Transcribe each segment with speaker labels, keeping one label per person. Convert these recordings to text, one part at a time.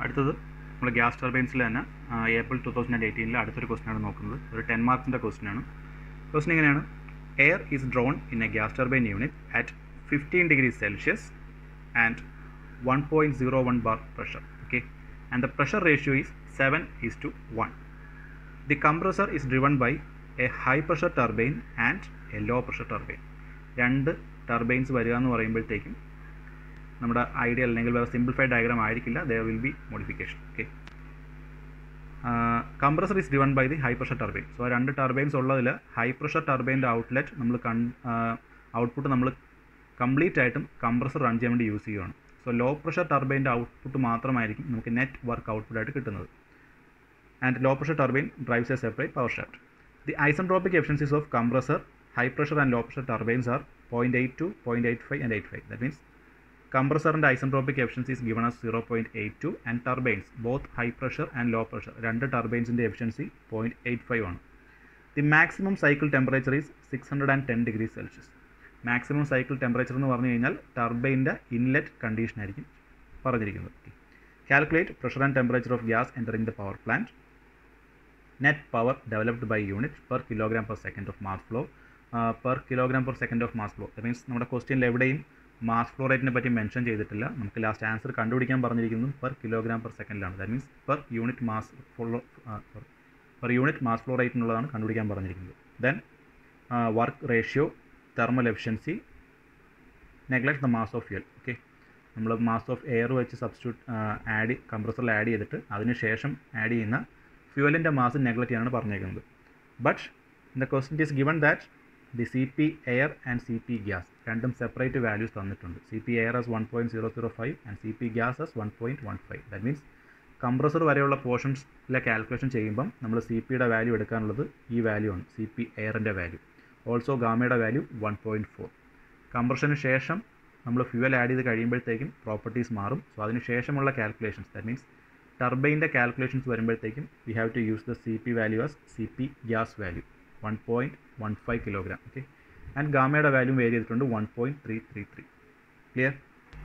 Speaker 1: അടുത്തത് നമ്മൾ ഗ്യാസ് ടർബൈൻസിൽ തന്നെ ഏപ്രിൽ ടു തൗസൻഡ് ആൻഡ് എയ്റ്റീനിൽ അടുത്തൊരു ക്വസ്റ്റൻ ആണ് നോക്കുന്നത് ഒരു ടെൻ മാർക്സിൻ്റെ ക്വസ്റ്റൻ ആണ് ക്വസ്റ്റൻ ഇങ്ങനെയാണ് air is drawn in a gas turbine unit at fifteen degree Celsius and one point zero one bar pressure okay and the pressure ratio is seven is to one the compressor is driven by a high pressure turbine and a low pressure turbine രണ്ട് turbines വരിക എന്ന് പറയുമ്പോഴത്തേക്കും നമ്മുടെ ideal അല്ലെങ്കിൽ വേറെ simplified diagram ആയിരിക്കില്ല there will be modification okay compressor is driven by the high pressure turbine so രണ്ട് turbines ഉള്ളതിൽ ഹൈ പ്രഷർ ടർബൈൻ്റെ ഔട്ട്ലെറ്റ് നമ്മൾ കൺ ഔട്ട്പുട്ട് നമ്മൾ കംപ്ലീറ്റ് ആയിട്ടും കംപ്രസർ റൺ ചെയ്യാൻ വേണ്ടി യൂസ് ചെയ്യുകയാണ് സോ ലോ പ്രഷർ ടർബൈൻ്റെ ഔട്ട്പുട്ട് മാത്രമായിരിക്കും നമുക്ക് നെറ്റ് വർക്ക് ഔട്ട്പുട്ട് ആയിട്ട് കിട്ടുന്നത് and low pressure turbine drives a separate power shaft the isentropic efficiencies of compressor high pressure and low pressure turbines are 0.82, 0.85 and 85. That means compressor and isentropic efficiency is given as 0.82 and turbines both high pressure and low pressure രണ്ട് ടർബൈൻസിൻ്റെ efficiency point eight five ആണ് the maximum cycle temperature is six hundred and ten degree Celsius maximum cycle temperature എന്ന് പറഞ്ഞു കഴിഞ്ഞാൽ ടർബൈൻ്റെ inlet condition ആയിരിക്കും പറഞ്ഞിരിക്കുന്നത് calculate pressure and temperature of gas entering the power plant net power developed by unit per kilogram per second of mass flow per kilogram per second of mass flow the means നമ്മുടെ ക്വസ്റ്റ്യനിൽ എവിടെയും mass flow റേറ്റിനെ പറ്റി mention ചെയ്തിട്ടില്ല നമുക്ക് last answer കണ്ടുപിടിക്കാൻ പറഞ്ഞിരിക്കുന്നത് per kilogram per സെക്കൻഡിലാണ് that means per unit mass flow per unit mass flow rate എന്നുള്ളതാണ് കണ്ടുപിടിക്കാൻ പറഞ്ഞിരിക്കുന്നത് then work ratio thermal efficiency neglect the mass of fuel okay നമ്മൾ മാസ് ഓഫ് എയർ വെച്ച് സബ്സ്റ്റിറ്റ്യൂട്ട് ആഡ് കംപ്രസറിൽ add ചെയ്തിട്ട് അതിന് ശേഷം ആഡ് ചെയ്യുന്ന ഫ്യൂവലിൻ്റെ മാസ് നെഗ്ലക്ട് ചെയ്യാനാണ് പറഞ്ഞേക്കുന്നത് but the question is given that the C P air and C P gas രണ്ടും സെപ്പറേറ്റ് വാല്യൂസ് തന്നിട്ടുണ്ട് C P air is one point zero zero five and C P gas is one point one five that means compressor വരെയുള്ള പോർഷൻസിലെ calculation ചെയ്യുമ്പം നമ്മൾ C പിയുടെ value എടുക്കാനുള്ളത് ഈ value ആണ് C P എയറിൻ്റെ വാല്യൂ ഓൾസോ ഗാമയുടെ വാല്യൂ വൺ പോയിൻറ്റ് ഫോർ കംപ്രഷന് ശേഷം നമ്മൾ ഫ്യൂവൽ ആഡ് ചെയ്ത് കഴിയുമ്പോഴത്തേക്കും പ്രോപ്പർട്ടീസ് മാറും സോ അതിന് ശേഷമുള്ള കാൽക്കുലേഷൻസ് ദാറ്റ് മീൻസ് ടർബൈൻ്റെ കാൽക്കുലേഷൻസ് വരുമ്പോഴത്തേക്കും we have to use the C P value as C P gas value one point one five kilogram okay and ഗാമയുടെ വാല്യൂ വേരി ചെയ്തിട്ടുണ്ട് one point three three three clear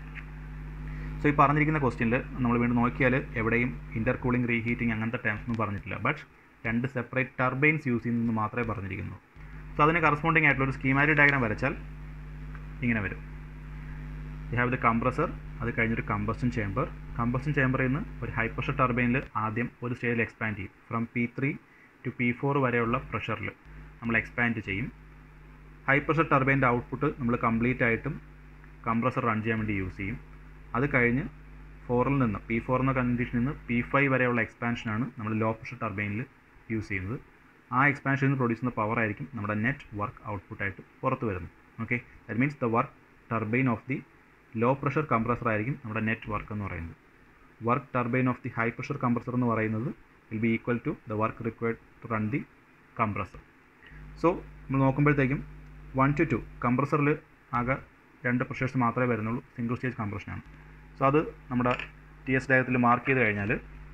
Speaker 1: so ഈ പറഞ്ഞിരിക്കുന്ന ക്വസ്റ്റ്യനിൽ നമ്മൾ വീണ്ടും നോക്കിയാൽ എവിടെയും ഇൻ്റർ കൂളിംഗ് റീഹീറ്റിംഗ് അങ്ങനത്തെ ടേംസ് ഒന്നും പറഞ്ഞിട്ടില്ല ബട്ട് രണ്ട് സെപ്പറേറ്റ് ടർബൈൻസ് യൂസ് ചെയ്യുന്നത് മാത്രമേ പറഞ്ഞിരിക്കുന്നു സോ അതിന് കറസ്പോണ്ടിങ് ആയിട്ടുള്ള ഒരു സ്കീമാറ്റിക് ഡയഗ്രാം വരച്ചാൽ ഇങ്ങനെ വരും യു ഹാവ് ദ കംപ്രസർ അത് കഴിഞ്ഞൊരു കമ്പസ്റ്റൻ ചേമ്പർ കമ്പസ്റ്റൻ ചേമ്പറിൽ നിന്ന് ഒരു ഹൈ പ്രഷർ ടർബൈനിൽ ആദ്യം ഒരു സ്റ്റേജിൽ എക്സ്പാൻഡ് ചെയ്യും from P three to P four വരെയുള്ള പ്രഷറിൽ നമ്മൾ എക്സ്പാൻഡ് ചെയ്യും ഹൈ പ്രഷർ ടർബൈൻ്റെ ഔട്ട്പുട്ട് നമ്മൾ കംപ്ലീറ്റ് ആയിട്ടും കംപ്രസർ റൺ ചെയ്യാൻ വേണ്ടി യൂസ് ചെയ്യും അത് കഴിഞ്ഞ് ഫോറിൽ നിന്ന് പി ഫോർ എന്ന കണ്ടീഷനിൽ നിന്ന് പി ഫൈവ് വരെയുള്ള എക്സ്പാൻഷനാണ് നമ്മൾ ലോ പ്രഷർ ടർബൈനിൽ യൂസ് ചെയ്യുന്നത് ആ എക്സ്പാൻഷനിൽ നിന്ന് പ്രൊഡ്യൂസ് ചെയ്യുന്ന പവർ ആയിരിക്കും നമ്മുടെ നെറ്റ് വർക്ക് ഔട്ട്പുട്ടായിട്ട് പുറത്ത് വരുന്നത് okay that means the work turbine of the low pressure compressor ആയിരിക്കും നമ്മുടെ നെറ്റ് വർക്ക് എന്ന് പറയുന്നത് work turbine of the high pressure compressor എന്ന് പറയുന്നത് will be equal to the work required to run the compressor so നമ്മൾ നോക്കുമ്പോഴത്തേക്കും one to to കംപ്രസറിൽ ആകെ രണ്ട് പ്രഷേഴ്സ് മാത്രമേ വരുന്നുള്ളൂ സിംഗിൾ സ്റ്റേജ് കംപ്രഷനാണ് സോ അത് നമ്മുടെ ടി എസ് ഡയത്തിൽ മാർക്ക് ചെയ്ത് കഴിഞ്ഞാൽ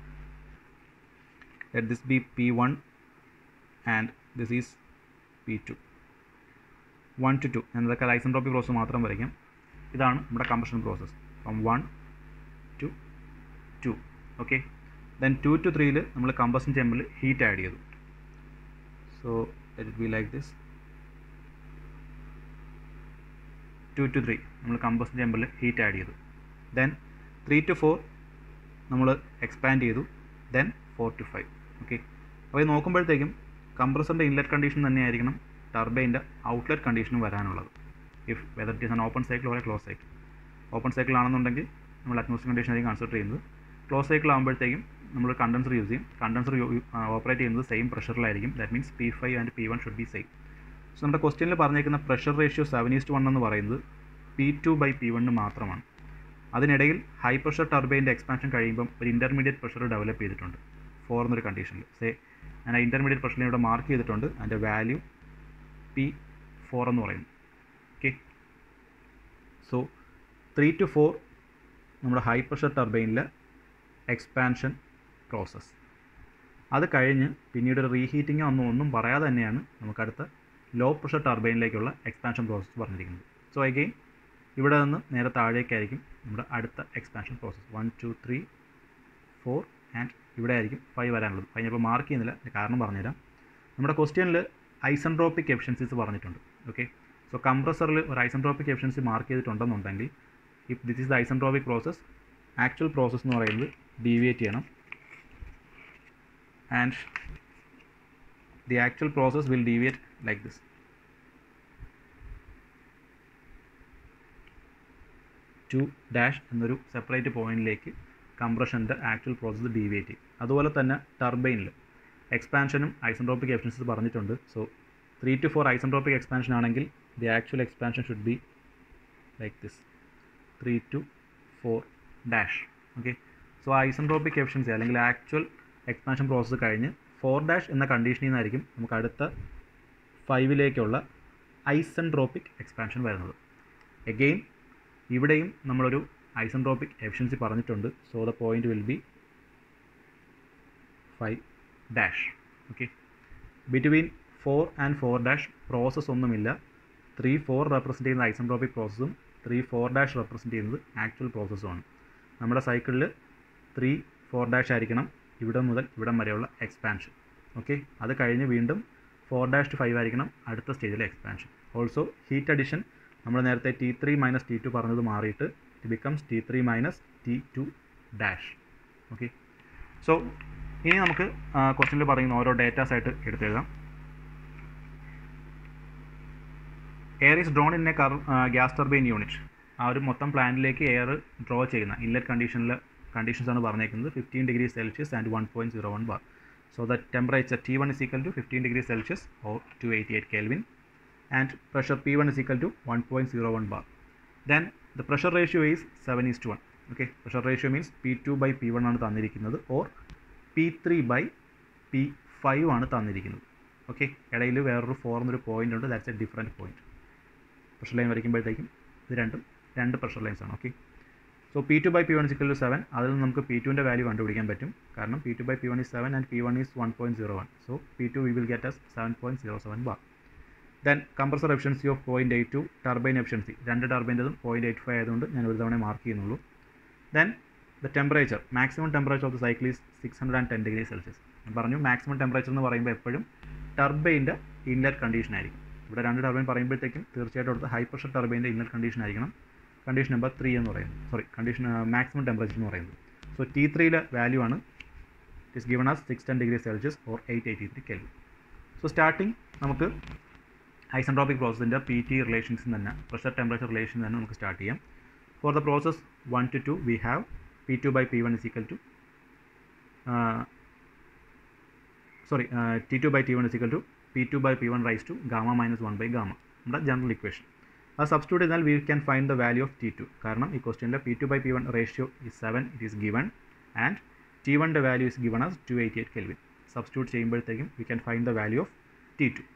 Speaker 1: let this be P one and this is P two one to two എന്നതൊക്കെ ഐസൻട്രോപ്പിക് പ്രോസസ്സ് മാത്രം വരയ്ക്കാം ഇതാണ് നമ്മുടെ compression process from one to two okay then two to ത്രീയിൽ നമ്മൾ കമ്പഷൻ ചേമ്പറിൽ ഹീറ്റ് ആഡ് ചെയ്തു so let it be like this two to three നമ്മൾ കമ്പഷൻ ചേമ്പറിൽ ഹീറ്റ് ആഡ് ചെയ്തു ദെൻ ത്രീ ടു ഫോർ നമ്മൾ എക്സ്പാൻഡ് ചെയ്തു then four to five okay അപ്പോൾ ഇത് നോക്കുമ്പോഴത്തേക്കും കംപ്രസറിൻ്റെ ഇൻലെറ്റ് കണ്ടീഷൻ തന്നെയായിരിക്കണം ടർബൈൻ്റെ ഔട്ട്ലെറ്റ് കണ്ടീഷനും വരാനുള്ളത് if whether it is an open cycle or close cycle open cycle ആണെന്നുണ്ടെങ്കിൽ നമ്മൾ അറ്റ്മോസ്ഫിയർ കണ്ടീഷൻ ആയിരിക്കും കൺസിഡർ ചെയ്യുന്നത് ക്ലോസ് സൈക്കിൾ ആകുമ്പോഴത്തേക്കും നമ്മൾ കണ്ടൻസർ യൂസ് ചെയ്യും കണ്ടൻസർ ഓപ്പറേറ്റ് ചെയ്യുന്നത് സെയിം പ്രഷറിലായിരിക്കും that means P five and P one should be same so നമ്മുടെ ക്വസ്റ്റ്യനിൽ പറഞ്ഞേക്കുന്ന pressure ratio seven is to one എന്ന് പറയുന്നത് P two by P one മാത്രമാണ് അതിനിടയിൽ ഹൈ പ്രഷർ ടർബൈൻ്റെ എക്സ്പാൻഷൻ കഴിയുമ്പം ഒരു ഇൻ്റർമീഡിയറ്റ് പ്രഷർ ഡെവലപ്പ് ചെയ്തിട്ടുണ്ട് ഫോർ എന്നൊരു കണ്ടീഷനിൽ സേ ഞാൻ ആ ഇൻ്റർമീഡിയറ്റ് പ്രഷറിനെ ഇവിടെ മാർക്ക് ചെയ്തിട്ടുണ്ട് അതിൻ്റെ വാല്യൂ പി ഫോർ എന്ന് പറയുന്നു okay so three to four നമ്മുടെ ഹൈ പ്രഷർ ടർബൈനിലെ എക്സ്പാൻഷൻ പ്രോസസ്സ് അത് കഴിഞ്ഞ് പിന്നീട് ഒരു റീഹീറ്റിങ്ങോ ഒന്നും ഒന്നും പറയാതെ തന്നെയാണ് നമുക്കടുത്ത ലോ പ്രഷർ ടർബൈനിലേക്കുള്ള എക്സ്പാൻഷൻ പ്രോസസ്സ് പറഞ്ഞിരിക്കുന്നത് സോ അഗെയിൻ ഇവിടെ നിന്ന് നേരെ താഴേക്കായിരിക്കും നമ്മുടെ അടുത്ത expansion process one two three four and ഇവിടെ ആയിരിക്കും ഫൈവ് വരാനുള്ളത് ഫൈവ് ഇപ്പോൾ മാർക്ക് ചെയ്യുന്നില്ല അതിൻ്റെ കാരണം പറഞ്ഞുതരാം നമ്മുടെ ക്വസ്റ്റ്യനിൽ ഐസൻട്രോപ്പിക് എഫിഷ്യൻസീസ് പറഞ്ഞിട്ടുണ്ട് ഓക്കെ സോ കംപ്രസറിൽ ഒരു ഐസൻട്രോപ്പിക് എഫിഷ്യൻസി മാർക്ക് ചെയ്തിട്ടുണ്ടെന്നുണ്ടെങ്കിൽ if this is the isentropic process actual process എന്ന് പറയുന്നത് ഡീവിയേറ്റ് ചെയ്യണം and the actual process will deviate like this two dash എന്നൊരു സെപ്പറേറ്റ് പോയിന്റിലേക്ക് കംപ്രഷൻ്റെ ആക്ച്വൽ പ്രോസസ്സ് ഡീവിയേറ്റ് ചെയ്യും അതുപോലെ തന്നെ ടർബൈനിൽ എക്സ്പാൻഷനും ഐസൻട്രോപ്പിക് എഫിഷ്യൻസി പറഞ്ഞിട്ടുണ്ട് so three to four isentropic expansion ആണെങ്കിൽ the actual expansion should be like this three to four dash okay so isentropic efficiency അല്ലെങ്കിൽ ആക്ച്വൽ എക്സ്പാൻഷൻ പ്രോസസ്സ് കഴിഞ്ഞ് ഫോർ ഡാഷ് എന്ന കണ്ടീഷനിൽ നിന്നായിരിക്കും നമുക്ക് അടുത്ത ഫൈവിലേക്കുള്ള ഐസൻട്രോപ്പിക് എക്സ്പാൻഷൻ വരുന്നത് എഗെയിൻ ഇവിടെയും നമ്മളൊരു ഐസൻട്രോപ്പിക് എഫിഷ്യൻസി പറഞ്ഞിട്ടുണ്ട് so the point will be five dash okay between four and four dash process ഒന്നുമില്ല ത്രീ ഫോർ റെപ്രസെൻറ്റ് ചെയ്യുന്ന ഐസൻട്രോപ്പിക് പ്രോസസ്സും ത്രീ ഫോർ ഡാഷ് റെപ്രസെൻറ്റ് ചെയ്യുന്നത് ആക്ച്വൽ പ്രോസസ്സുമാണ് നമ്മുടെ സൈക്കിളിൽ ത്രീ ഫോർ ഡാഷ് ആയിരിക്കണം ഇവിടെ മുതൽ ഇവിടം വരെയുള്ള എക്സ്പാൻഷൻ ഓക്കെ അത് കഴിഞ്ഞ് വീണ്ടും ഫോർ ഡാഷ് ടു ഫൈവ് ആയിരിക്കണം അടുത്ത സ്റ്റേജിലെ എക്സ്പാൻഷൻ ഓൾസോ ഹീറ്റ് അഡിഷൻ നമ്മൾ നേരത്തെ T three minus T two പറഞ്ഞത് മാറിയിട്ട് it becomes T three minus T two dash okay so ഇനി നമുക്ക് ക്വസ്റ്റ്യനിൽ പറയുന്ന ഓരോ ഡേറ്റാസ് ആയിട്ട് എടുത്തെഴുതാം air is drawn in a കർ ഗ്യാസ് ടർബൈൻ യൂണിറ്റ് ആ ഒരു മൊത്തം പ്ലാന്റിലേക്ക് എയർ ഡ്രോ ചെയ്യുന്ന ഇൻലെറ്റ് കണ്ടീഷനിൽ കണ്ടീഷൻസ് ആണ് പറഞ്ഞേക്കുന്നത് fifteen degree Celsius and one point zero one bar so the temperature T one is equal to fifteen degree Celsius or two eighty eight kelvin and pressure P one is equal to one point zero one bar then the pressure ratio is seven is to one okay pressure ratio means P two by P one ആണ് തന്നിരിക്കുന്നത് or P three by P five ആണ് തന്നിരിക്കുന്നത് okay ഇടയിൽ വേറൊരു four എന്നൊരു point ഉണ്ട് that's a different point pressure line വരയ്ക്കുമ്പോഴത്തേക്കും ഇത് രണ്ടും രണ്ട് പ്രഷർ ലൈൻസ് ആണ് okay so P two by P one is equal to seven അതിൽ നിന്ന് നമുക്ക് പി ടുവിൻ്റെ വാല്യൂ കണ്ടുപിടിക്കാൻ പറ്റും കാരണം P two by P one is seven and P one is one point zero one so P two we will get as seven point zero seven bar then compressor efficiency of point eight two turbine efficiency രണ്ട് ടർബൈൻ്റെതും point eight five ആയതുകൊണ്ട് ഞാൻ ഒരു തവണ mark ചെയ്യുന്നുള്ളൂ then the temperature maximum temperature of the cycle is six hundred and ten degree Celsius ഞാൻ പറഞ്ഞു maximum temperature എന്ന് പറയുമ്പോൾ എപ്പോഴും ടർബൈൻ്റെ ഇൻലെറ്റ് കണ്ടീഷൻ ആയിരിക്കും ഇവിടെ രണ്ട് ടർബൈൻ പറയുമ്പോഴത്തേക്കും തീർച്ചയായിട്ടും അടുത്ത ഹൈ പ്രഷർ ടർബൈൻ്റെ ഇൻലെറ്റ് കണ്ടീഷൻ ആയിരിക്കണം കണ്ടീഷൻ നമ്പർ ത്രീ എന്ന് പറയുന്നത് സോറി കണ്ടീഷൻ മാക്സിമം ടെമ്പറേച്ചർ എന്ന് പറയുന്നത് സോ ടി ത്രീയിലെ വാല്യൂ ആണ് it is given as six ten degree Celsius or eight eighty three kelvin so starting നമുക്ക് ഐസൻട്രോപ്പിക് പ്രോസസ്സിൻ്റെ പി ടി റിലേഷൻസിൽ തന്നെ പ്രഷർ ടെമ്പറേച്ചർ റിലേഷൻ തന്നെ നമുക്ക് സ്റ്റാർട്ട് ചെയ്യാം for the process one to two we have P two by P one is equal to sorry T two by T one is equal to P two by P one raise to gamma minus one by gamma നമ്മുടെ general equation അത് substitute ചെയ്താൽ we can find the value of T two കാരണം ഈ ക്വസ്റ്റ്യനിലെ P two by P one ratio is seven it is given and T വണ്ടെ value is given as two eighty eight kelvin substitute ചെയ്യുമ്പോഴത്തേക്കും we can find the value of T to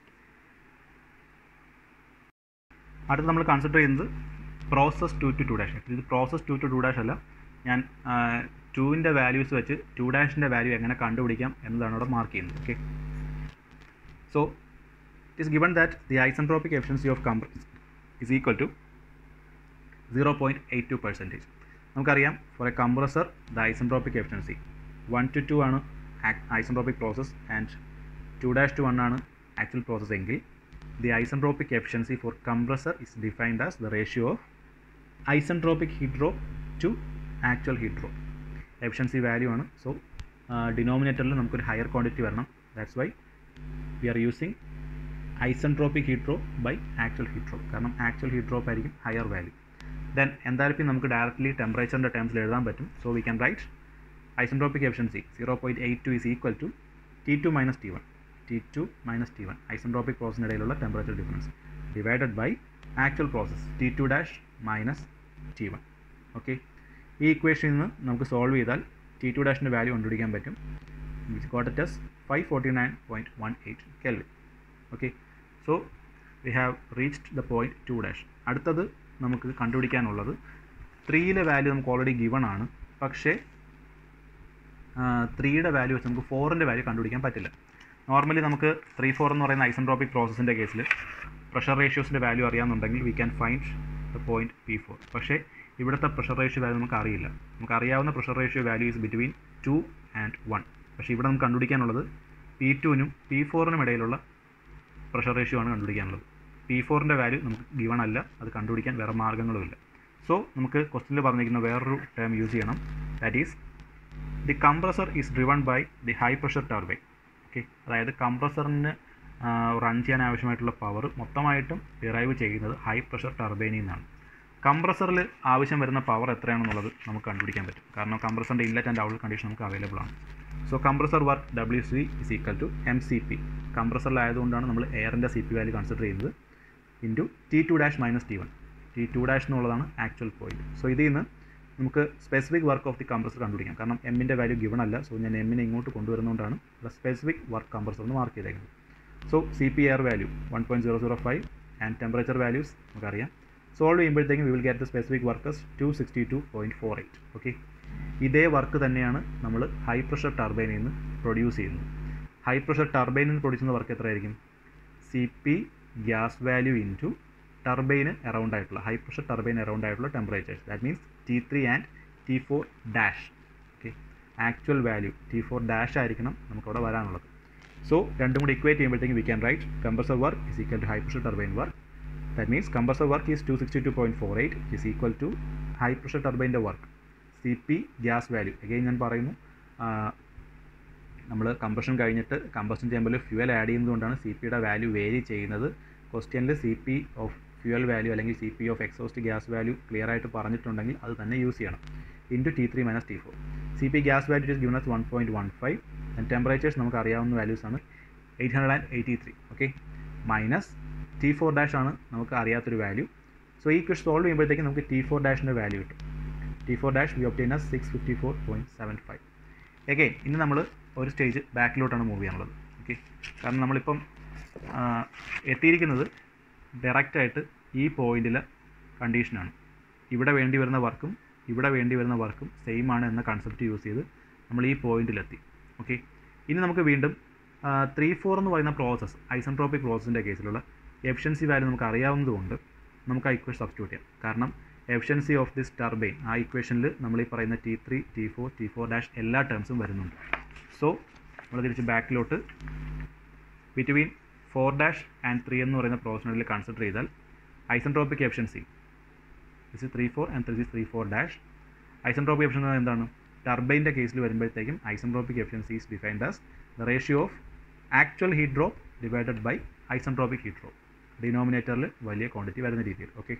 Speaker 1: അടുത്ത് നമ്മൾ consider ചെയ്യുന്നത് process two to two dash ഇത് process two to two dash അല്ല ഞാൻ ടുവിൻ്റെ values വെച്ച് ടു ഡാഷിൻ്റെ വാല്യൂ എങ്ങനെ കണ്ടുപിടിക്കാം എന്നതാണ് അവിടെ മാർക്ക് ചെയ്യുന്നത് okay so it is given that the isentropic efficiency of compress is equal to zero point eight two percentage നമുക്കറിയാം for a compressor the isentropic efficiency one to two ആണ് isentropic process and two dash to one ആണ് actual process എങ്കിൽ the isentropic efficiency for compressor is defined as the ratio of isentropic heat drop to actual heat drop efficiency value ആണ് so ഡിനോമിനേറ്ററിൽ നമുക്കൊരു higher quantity വരണം that's why we are using isentropic heat drop by actual heat drop കാരണം actual heat drop ആയിരിക്കും higher value then എന്തായാലും നമുക്ക് directly ടെമ്പറേച്ചറിൻ്റെ ടേംസിൽ എഴുതാൻ പറ്റും so we can write isentropic efficiency zero point eight two is equal to T two minus T one T two minus T one isentropic പ്രോസസ്സിനിടയിലുള്ള temperature difference divided by actual process T two dash minus T one okay ഈ ഇക്വേഷനിൽ നിന്ന് നമുക്ക് solve ചെയ്താൽ T two ഡാഷിൻ്റെ value കണ്ടുപിടിക്കാൻ പറ്റും which got it as five forty nine point one eight kelvin okay so we have reached the point two dash അടുത്തത് നമുക്ക് കണ്ടുപിടിക്കാനുള്ളത് ത്രീയിലെ വാല്യൂ നമുക്ക് ഓൾറെഡി ഗിവൺ ആണ് പക്ഷേ ത്രീയുടെ വാല്യൂ വെച്ച് നമുക്ക് ഫോറിൻ്റെ വാല്യൂ കണ്ടുപിടിക്കാൻ പറ്റില്ല നോർമലി നമുക്ക് ത്രീ ഫോർ എന്ന് പറയുന്ന ഐസൻട്രോപ്പിക് പ്രോസസ്സിൻ്റെ കേസിൽ പ്രഷർ റേഷ്യോസിൻ്റെ വാല്യൂ അറിയാമെന്നുണ്ടെങ്കിൽ we can find the point P four പക്ഷേ ഇവിടുത്തെ പ്രഷർ റേഷ്യോ വാല്യൂ നമുക്ക് അറിയില്ല നമുക്ക് അറിയാവുന്ന pressure ratio value is between two and one പക്ഷേ ഇവിടെ നമുക്ക് കണ്ടുപിടിക്കാനുള്ളത് പി ടുവിനും പി ഫോറിനും ഇടയിലുള്ള പ്രഷർ റേഷ്യോ ആണ് കണ്ടുപിടിക്കാനുള്ളത് പി ഫോറിൻ്റെ വാല്യൂ നമുക്ക് ഗിവൺ അല്ല അത് കണ്ടുപിടിക്കാൻ വേറെ മാർഗ്ഗങ്ങളുമില്ല സോ നമുക്ക് ക്വസ്റ്റിനിൽ പറഞ്ഞിരിക്കുന്ന വേറൊരു ടേം യൂസ് ചെയ്യണം that is the compressor is driven by the high pressure turbine okay അതായത് കംപ്രസറിന് റൺ ചെയ്യാൻ ആവശ്യമായിട്ടുള്ള പവർ മൊത്തമായിട്ടും ഡിറൈവ് ചെയ്യുന്നത് ഹൈ പ്രഷർ ടർബൈനിൽ നിന്നാണ് കംപ്രസറിൽ ആവശ്യം വരുന്ന പവർ എത്രയാണെന്നുള്ളത് നമുക്ക് കണ്ടുപിടിക്കാൻ പറ്റും കാരണം കംപ്രസറിൻ്റെ ഇൻലെറ്റ് ആൻഡ് ഔട്ട്ലെറ്റ് കണ്ടീഷൻ നമുക്ക് അവൈലബിൾ ആണ് so compressor work W C is equal to M C P കംപ്രസറിലായതുകൊണ്ടാണ് നമ്മൾ എയറിൻ്റെ സി പി വാല്യൂ കൺസിഡർ ചെയ്യുന്നത് into T two dash minus T one T two dash എന്നുള്ളതാണ് ആക്ച്വൽ പോയിന്റ് സോ ഇതിൽ നിന്ന് നമുക്ക് specific work of the compressor കണ്ടുപിടിക്കാം കാരണം എമ്മിൻ്റെ വാല്യൂ ഗിവൺ അല്ല സോ ഞാൻ എമ്മിനെ ഇങ്ങോട്ട് കൊണ്ടുവരുന്നതുകൊണ്ടാണ് ഇവിടെ സ്പെസിഫിക് വർക്ക് കംപ്രസർ എന്ന് മാർക്ക് ചെയ്തേക്കുന്നത് so C P air value one point zero zero five and temperature values നമുക്കറിയാം സോൾവ് ചെയ്യുമ്പോഴത്തേക്കും we will get the specific work is two sixty two point four eight okay ഇതേ work തന്നെയാണ് നമ്മൾ high pressure ടർബൈനിൽ നിന്ന് produce ചെയ്യുന്നത് high pressure ടർബൈനിൽ നിന്ന് പ്രൊഡ്യൂസ് ചെയ്യുന്ന വർക്ക് എത്രയായിരിക്കും C P gas value into ടർബൈന് അറൗണ്ട് ആയിട്ടുള്ള ഹൈ പ്രഷർ ടർബൈൻ അറൗണ്ട് ആയിട്ടുള്ള temperatures that means T three and T four dash okay actual value T four dash ആയിരിക്കണം നമുക്കവിടെ വരാനുള്ളത് സോ രണ്ടും കൂടി ഇക്വേറ്റ് ചെയ്യുമ്പോഴത്തേക്കും we can write compressor work is equal to high pressure turbine work that means compressor work is two sixty two point four eight is equal to high pressure ടർബൈൻ്റെ work C P gas value again ഞാൻ പറയുന്നു നമ്മൾ combustion കഴിഞ്ഞിട്ട് combustion ചെയ്യുമ്പോൾ fuel add ചെയ്യുന്നതുകൊണ്ടാണ് C പിയുടെ value vary ചെയ്യുന്നത് ക്വസ്റ്റ്യനിൽ C P of fuel value അല്ലെങ്കിൽ C P of exhaust gas value clear ആയിട്ട് പറഞ്ഞിട്ടുണ്ടെങ്കിൽ അത് തന്നെ യൂസ് ചെയ്യണം into T three minus T four C P gas value is given one point one five and temperatures നമുക്ക് അറിയാവുന്ന values ആണ് eight hundred and eighty three okay minus T four dash ആണ് നമുക്ക് അറിയാത്തൊരു വാല്യൂ സോ ഈ quest solve ചെയ്യുമ്പോഴത്തേക്കും നമുക്ക് T four ഡാഷിൻ്റെ വാല്യൂ കിട്ടും T four dash we obtain six fifty four point seven five again ഇനി നമ്മൾ ഒരു സ്റ്റേജ് ബാക്കിലോട്ടാണ് മൂവ് ചെയ്യാനുള്ളത് ഓക്കെ കാരണം നമ്മളിപ്പം എത്തിയിരിക്കുന്നത് ഡയറക്റ്റായിട്ട് ഈ പോയിന്റിലെ കണ്ടീഷനാണ് ഇവിടെ വേണ്ടി വരുന്ന വർക്കും ഇവിടെ വേണ്ടി വരുന്ന വർക്കും സെയിം ആണ് എന്ന കൺസെപ്റ്റ് യൂസ് ചെയ്ത് നമ്മൾ ഈ പോയിന്റിലെത്തി ഓക്കെ ഇനി നമുക്ക് വീണ്ടും ത്രീ ഫോർ എന്ന് പറയുന്ന പ്രോസസ്സ് ഐസൻട്രോപ്പിക് പ്രോസസ്സിൻ്റെ കേസിലുള്ള എഫിഷ്യൻസി വാല്യൂ നമുക്ക് അറിയാവുന്നതുകൊണ്ട് നമുക്ക് ആ ഇക്വേഷൻ സബ്സ്റ്റിറ്റ്യൂട്ട് ചെയ്യാം കാരണം എഫിഷ്യൻസി ഓഫ് ദിസ് ടർബൈൻ ആ ഇക്വേഷനിൽ നമ്മൾ ഈ പറയുന്ന T three T four T four dash എല്ലാ ടേംസും വരുന്നുണ്ട് സോ നമ്മൾ തിരിച്ച് ബാക്കിലോട്ട് between four dash and three എന്ന് പറയുന്ന പ്രോസസ്സിനിൽ കൺസിഡർ ചെയ്താൽ isentropic efficiency this is three four and three is three four dash isentropic efficiency എന്താണ് ടർബൈൻ്റെ കേസിൽ വരുമ്പോഴത്തേക്കും isentropic efficiency is defined as the ratio of actual heat drop divided by isentropic heat drop ഡിനോമിനേറ്ററിൽ വലിയ quantity വരുന്ന രീതിയിൽ okay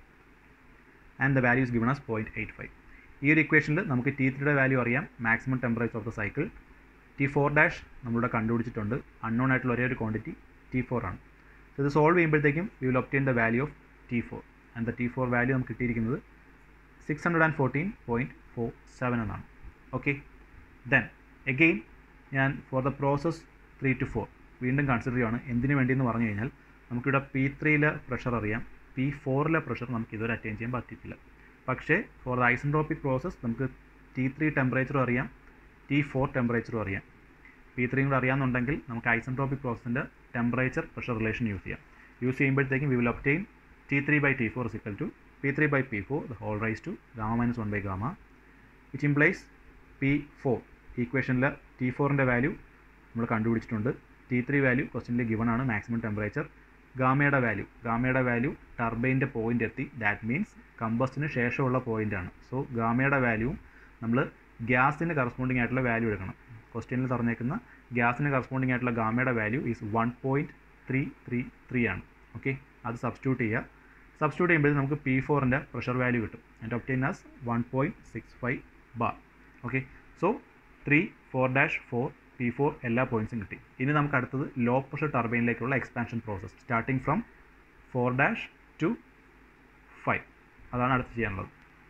Speaker 1: and the value is given as point eight five ഈ ഒരു ഇക്വേഷനിൽ നമുക്ക് ടി ത്രീയുടെ വാല്യൂ അറിയാം maximum temperature of the cycle T four dash നമ്മളിവിടെ കണ്ടുപിടിച്ചിട്ടുണ്ട് അൺനോൺ ആയിട്ടുള്ള ഒരേ ഒരു ക്വാണ്ടിറ്റി ടി ഫോർ ആണ് സോ ഇത് സോൾവ് ചെയ്യുമ്പോഴത്തേക്കും we will obtain the value of T four and the T four value നമുക്ക് കിട്ടിയിരിക്കുന്നത് six hundred and fourteen point four seven എന്നാണ് ഓക്കെ ദെൻ എഗെയിൻ ഞാൻ for the process three to four വീണ്ടും consider ചെയ്യുകയാണ് എന്തിനു വേണ്ടിയെന്ന് പറഞ്ഞു കഴിഞ്ഞാൽ നമുക്കിവിടെ പി ത്രീയിലെ പ്രഷർ അറിയാം പി ഫോറിലെ പ്രഷർ നമുക്ക് ഇതുവരെ അറ്റൈൻ ചെയ്യാൻ പറ്റിയിട്ടില്ല പക്ഷേ ഫോർ ദ ഐസൻട്രോപ്പിക് പ്രോസസ് നമുക്ക് ടി ത്രീ ടെമ്പറേച്ചറും അറിയാം ടി ഫോർ ടെമ്പറേച്ചറും അറിയാം പി ത്രീയും കൂടെ അറിയാമെന്നുണ്ടെങ്കിൽ നമുക്ക് ഐസൻട്രോപ്പിക് പ്രോസസ്സിൻ്റെ ടെമ്പറേച്ചർ പ്രഷർ റിലേഷൻ യൂസ് ചെയ്യാം യൂസ് ചെയ്യുമ്പോഴത്തേക്കും we will obtain T three by T four is equal to P three by P four the whole raise to gamma minus one by gamma which implies P four ഈക്വേഷനിൽ T ഫോറിൻ്റെ value നമ്മൾ കണ്ടുപിടിച്ചിട്ടുണ്ട് T three value ക്വസ്റ്റ്യനിൽ given ആണ് maximum temperature ഗാമയുടെ value ഗാമയുടെ value ടർബൈൻ്റെ point എത്തി ദാറ്റ് മീൻസ് കമ്പസ്റ്റിന് ശേഷമുള്ള പോയിന്റ് ആണ് സോ ഗാമയുടെ വാല്യൂ നമ്മൾ ഗ്യാസിന് കറസ്പോണ്ടിങ് ആയിട്ടുള്ള വാല്യൂ എടുക്കണം ക്വസ്റ്റ്യനിൽ പറഞ്ഞേക്കുന്ന ഗ്യാസിന് കറസ്പോണ്ടിങ് ആയിട്ടുള്ള ഗാമയുടെ value is one point three three three ആണ് ഓക്കെ അത് സബ്സ്റ്റിറ്റ്യൂട്ട് ചെയ്യുക സബ്സ്റ്റിറ്റ്യൂട്ട് ചെയ്യുമ്പോൾ നമുക്ക് പി ഫോറിൻ്റെ പ്രഷർ വാല്യൂ കിട്ടും and obtain as one point six five bar okay so three four dash four P four എല്ലാ പോയിൻറ്റ്സും കിട്ടി ഇനി നമുക്ക് അടുത്തത് ലോ പ്രഷർ ടർബൈനിലേക്കുള്ള expansion process starting from four dash to five അതാണ് അടുത്ത് ചെയ്യാനുള്ളത്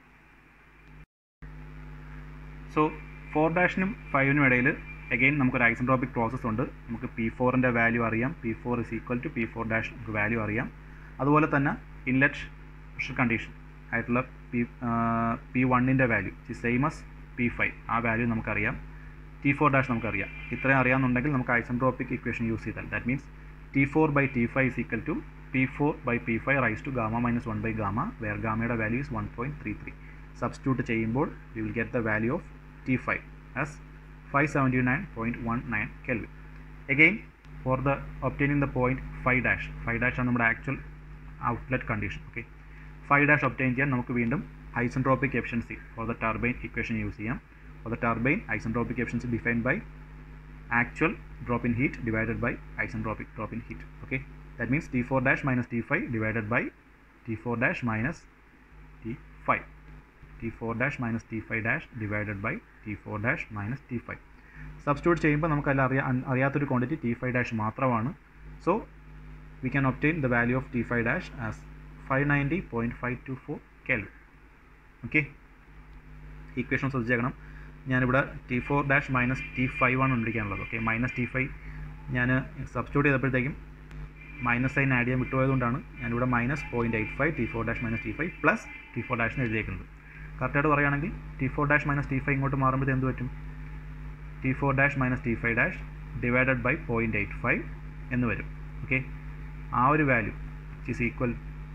Speaker 1: സോ ഫോർ ഡാഷിനും ഫൈവിനും ഇടയിൽ അഗെയിൻ നമുക്കൊരു ഐസൻട്രോപ്പിക് പ്രോസസ്സ് ഉണ്ട് നമുക്ക് പി ഫോറിൻ്റെ വാല്യൂ അറിയാം P four is equal to P four dash നമുക്ക് വാല്യൂ അറിയാം അതുപോലെ തന്നെ ഇൻലെറ്റ് പ്രഷർ കണ്ടീഷൻ ആയിട്ടുള്ള പി പി വണ്ണിൻ്റെ value same as P five ആ വാല്യൂ നമുക്കറിയാം ടി ഫോർ ഡാഷ് നമുക്കറിയാം ഇത്രയും അറിയാമെന്നുണ്ടെങ്കിൽ നമുക്ക് ഐസൻട്രോപ്പിക് ഇക്വേഷൻ യൂസ് ചെയ്താൽ that means T four by T five is equal to P four by P five raise to gamma minus one by gamma where ഗാമയുടെ value is one point three three substitute ചെയ്യുമ്പോൾ we will get the value of T five as five seventy nine point one nine kelvin again for the obtaining the point five dash five dash ആണ് നമ്മുടെ actual outlet condition okay five dash obtain ചെയ്യാൻ നമുക്ക് വീണ്ടും isentropic efficiency for the turbine equation use ചെയ്യാം for the turbine isentropic efficiency defined by actual drop in heat divided by isentropic drop in heat okay that means t4 dash minus t5 divided by t4 dash minus t5 t4 dash minus t5 dash divided by t4 dash minus t5 substitute ചെയ്യുമ്പോൾ നമുക്ക് അതിൽ അറിയാ അറിയാത്തൊരു quantity T five dash മാത്രമാണ് so we can obtain the value of T five dash as five ninety point five two four kelvin okay equation ശ്രദ്ധിച്ചേക്കണം ഞാനിവിടെ T four dash minus T five ആണ് കണ്ടുപിടിക്കാനുള്ളത് ഓക്കെ മൈനസ് ടി ഫൈവ് ഞാൻ substitute ചെയ്തപ്പോഴത്തേക്കും minus sign add ചെയ്യാൻ വിട്ടുപോയതുകൊണ്ടാണ് ഞാനിവിടെ minus point eight five T four dash minus T five plus T four ഡാഷിന് എഴുതിയേക്കുന്നത് കറക്റ്റായിട്ട് പറയുകയാണെങ്കിൽ T four dash minus T five ഇങ്ങോട്ട് മാറുമ്പോൾ എന്ത് പറ്റും T four dash minus T five dash divided by point eight five എന്ന് വരും ഓക്കെ ആ ഒരു വാല്യൂ ഇസ് ഈക്വൽ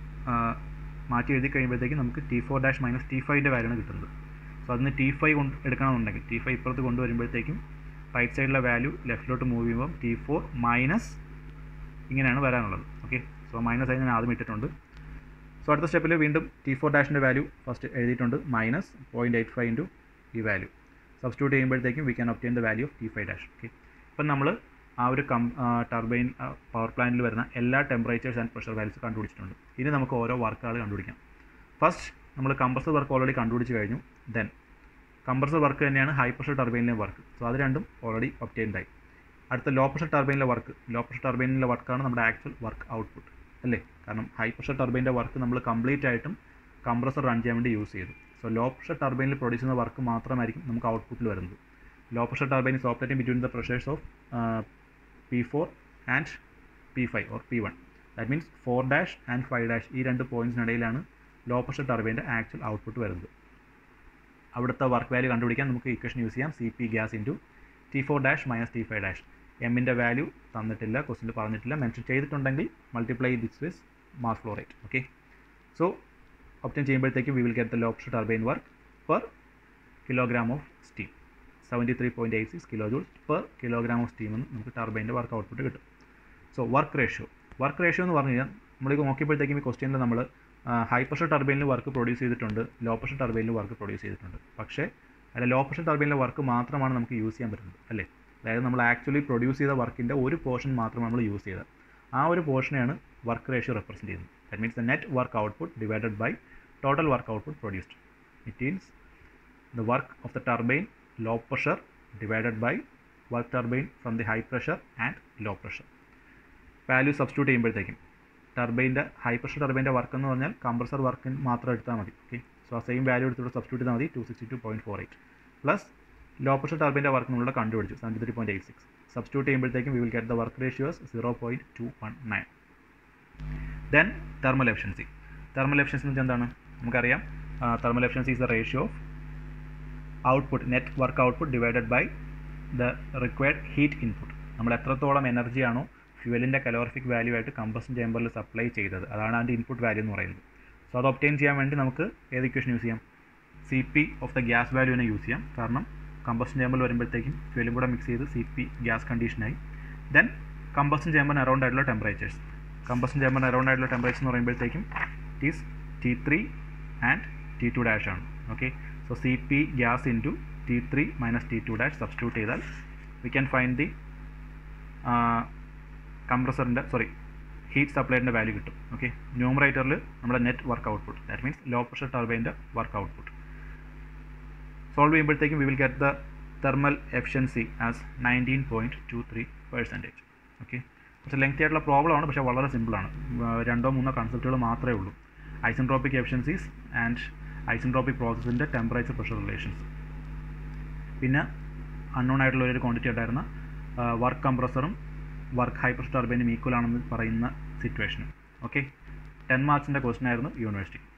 Speaker 1: മാറ്റി എഴുതി കഴിയുമ്പോഴത്തേക്കും നമുക്ക് T four dash minus T ഫൈവിൻ്റെ വാല്യൂ ആണ് കിട്ടുന്നത് സോ അതിന് ടി ഫൈവ് കൊണ്ട് എടുക്കണമെന്നുണ്ടെങ്കിൽ ടി ഫൈവ് ഇപ്പുറത്ത് കൊണ്ടുവരുമ്പോഴത്തേക്കും റൈറ്റ് സൈഡിലെ വാല്യൂ ലെഫ്റ്റിലോട്ട് മൂവ് ചെയ്യുമ്പോൾ ടി ഫോർ മൈനസ് ഇങ്ങനെയാണ് വരാനുള്ളത് ഓക്കെ സോ മൈനസ് ആയി ഞാൻ ആദ്യം ഇട്ടിട്ടുണ്ട് സോ അടുത്ത സ്റ്റെപ്പിൽ വീണ്ടും ടി ഫോർ ഡാഷിൻ്റെ വാല്യൂ ഫസ്റ്റ് എഴുതിയിട്ടുണ്ട് minus point eight five into ഈ വാല്യൂ സബ്സ്റ്റിറ്റ്യൂട്ട് ചെയ്യുമ്പോഴത്തേക്കും we can obtain the value of T five dash okay ഇപ്പം നമ്മൾ ആ ഒരു കം ടർബൈൻ പവർ പ്ലാന്റിൽ വരുന്ന എല്ലാ ടെമ്പറേച്ചേഴ്സ് ആൻഡ് പ്രഷർ വാല്യൂസ് കണ്ടുപിടിച്ചിട്ടുണ്ട് ഇനി നമുക്ക് ഓരോ വർക്കുകൾ കണ്ടുപിടിക്കാം ഫസ്റ്റ് നമ്മൾ കംപ്രസർ വർക്ക് ഓൾറെഡി കണ്ടുപിടിച്ച് കഴിഞ്ഞു ദെൻ കംപ്രസർ വർക്ക് തന്നെയാണ് ഹൈ പ്രഷർ ടർബൈനിലെ വർക്ക് സോ അത് രണ്ടും ഓൾറെഡി ഒപ്റ്റൈൻഡ് ആയി അടുത്ത ലോ പ്രഷർ ടർബൈനിലെ വർക്ക് ലോ പ്രഷർ ടർബൈനിലെ വർക്കാണ് നമ്മുടെ ആക്ച്വൽ വർക്ക് ഔട്ട്പുട്ട് അല്ലേ കാരണം ഹൈ പ്രഷർ ടർബൈൻ്റെ വർക്ക് നമ്മൾ കംപ്ലീറ്റ് ആയിട്ടും കംപ്രസർ റൺ ചെയ്യാൻ വേണ്ടി യൂസ് ചെയ്തു സോ ലോ പ്രഷർ ടർബൈനിൽ പ്രൊഡ്യൂസ് ചെയ്യുന്ന വർക്ക് മാത്രമായിരിക്കും നമുക്ക് ഔട്ട്പുട്ടിൽ വരുന്നത് low pressure turbine is operating between the pressures of P four and P five or P one that means four dash and five dash ഈ രണ്ട് പോയിൻറ്റ്സിനിടയിലാണ് ലോ പ്രഷർ ടർബൈൻ്റെ ആക്ച്വൽ ഔട്ട്പുട്ട് വരുന്നത് അവിടുത്തെ വർക്ക് വാല്യൂ കണ്ടുപിടിക്കാൻ നമുക്ക് ഇക്വേഷൻ യൂസ് ചെയ്യാം C P gas into T four dash minus T five dash എമ്മിൻ്റെ വാല്യൂ തന്നിട്ടില്ല ക്വസ്റ്റിൽ പറഞ്ഞിട്ടില്ല മെൻഷൻ ചെയ്തിട്ടുണ്ടെങ്കിൽ multiply this with mass flow rate okay so obtain ചെയ്യുമ്പോഴത്തേക്ക് we will get the low pressure turbine work per kilogram of steam seventy three point eight six kilo joules per kilogram of steam എന്ന് നമുക്ക് ടർബൈൻ്റെ work output കിട്ടും so work ratio work ratio എന്ന് പറഞ്ഞു കഴിഞ്ഞാൽ നമ്മളിത് നോക്കിയപ്പോഴത്തേക്കും ഈ ക്വസ്റ്റ്യനിൽ നമ്മൾ ഹൈ പ്രഷർ ടർബൈനിൽ വർക്ക് പ്രൊഡ്യൂസ് ചെയ്തിട്ടുണ്ട് ലോ പ്രഷർ ടർബൈനിൽ വർക്ക് പ്രൊഡ്യൂസ് ചെയ്തിട്ടുണ്ട് പക്ഷേ അല്ല ലോ പ്രഷർ ടർബൈനിലെ വർക്ക് മാത്രമാണ് നമുക്ക് യൂസ് ചെയ്യാൻ പറ്റുന്നത് അല്ലേ അതായത് നമ്മൾ ആക്ച്വലി പ്രൊഡ്യൂസ് ചെയ്ത വർക്കിൻ്റെ ഒരു പോർഷൻ മാത്രമാണ് നമ്മൾ യൂസ് ചെയ്തത് ആ ഒരു പോർഷനെയാണ് വർക്ക് റേഷ്യോ റെപ്രസെൻറ്റ് ചെയ്യുന്നത് that means the net work output divided by total work output produced it means the work of the turbine low pressure divided by work turbine from the high pressure and low pressure value substitute ചെയ്യുമ്പോഴത്തേക്കും ടർബൈൻ്റെ high pressure ടർബൈൻ്റെ work എന്ന് പറഞ്ഞാൽ compressor വർക്കിന് മാത്രം എടുത്താൽ മതി okay so ആ സെയിം വാല്യൂ എടുത്തിട്ട് സബ്സ്റ്റിറ്റ്യൂട്ട് ചെയ്താൽ മതി two sixty two point four eight plus low pressure ടർബൈൻ്റെ വർക്ക് നമ്മളുടെ കണ്ടുപിടിച്ചു seventy three point eight six substitute ചെയ്യുമ്പോഴത്തേക്കും we will get the work ratios zero point two one nine then thermal efficiency thermal efficiency എന്ന് വെച്ചാൽ എന്താണ് നമുക്കറിയാം thermal efficiency is the ratio of output net work output divided by the required heat input നമ്മൾ എത്രത്തോളം എനർജിയാണോ ഫ്യൂവലിൻ്റെ calorific value ആയിട്ട് combustion ചേമ്പറിൽ സപ്ലൈ ചെയ്തത് അതാണ് അതിൻ്റെ ഇൻപുട്ട് വാല്യൂ എന്ന് പറയുന്നത് സോ അത് ഒപ്റ്റെയിൻ ചെയ്യാൻ വേണ്ടി നമുക്ക് ഏത് ഇക്വേഷൻ യൂസ് ചെയ്യാം C P of the gas വാല്യൂവിനെ യൂസ് ചെയ്യാം കാരണം കമ്പഷൻ ചേമ്പറിൽ വരുമ്പോഴത്തേക്കും ഫ്യൂലും കൂടെ മിക്സ് ചെയ്ത് സി പി ഗ്യാസ് കണ്ടീഷനായി ദെൻ കമ്പഷൻ ചേമ്പറിന് അറൗണ്ട് ആയിട്ടുള്ള ടെമ്പറേച്ചേഴ്സ് കമ്പഷൻ ചേമ്പറിന് അറൗണ്ട് ആയിട്ടുള്ള ടെമ്പറേച്ചർ എന്ന് പറയുമ്പോഴത്തേക്കും it is T three and T two dash ആണ് okay so C P gas into T three minus T two dash substitute ചെയ്താൽ we can find the കംപ്രസറിൻ്റെ sorry heat സപ്ലൈൻ്റെ value കിട്ടും okay ന്യൂമറേറ്ററിൽ നമ്മുടെ net work output that means low pressure ടർബൈൻ്റെ work output solve ചെയ്യുമ്പോഴത്തേക്കും we will get the thermal efficiency as nineteen point two three percentage okay കുറച്ച് lengthy ആയിട്ടുള്ള problem ആണ് പക്ഷേ വളരെ സിമ്പിളാണ് രണ്ടോ മൂന്നോ കൺസെപ്റ്റുകൾ മാത്രമേ ഉള്ളൂ ഐസൻട്രോപ്പിക് എഫിഷ്യൻസീസ് ആൻഡ് ഐസൻട്രോപ്പിക് പ്രോസസ്സിൻ്റെ ടെമ്പറേച്ചർ പ്രഷർ റിലേഷൻസ് പിന്നെ അൺനോൺ ആയിട്ടുള്ള ഒരു ക്വാണ്ടിറ്റി ഉണ്ടായിരുന്ന വർക്ക് കംപ്രസറും വർക്ക് ഹൈ പ്രഷർ ടർബൈനും ഈക്വൽ ആണെന്ന് പറയുന്ന സിറ്റുവേഷനും ഓക്കെ ടെൻ മാർക്സിൻ്റെ ക്വസ്റ്റൻ ആയിരുന്നു യൂണിവേഴ്സിറ്റി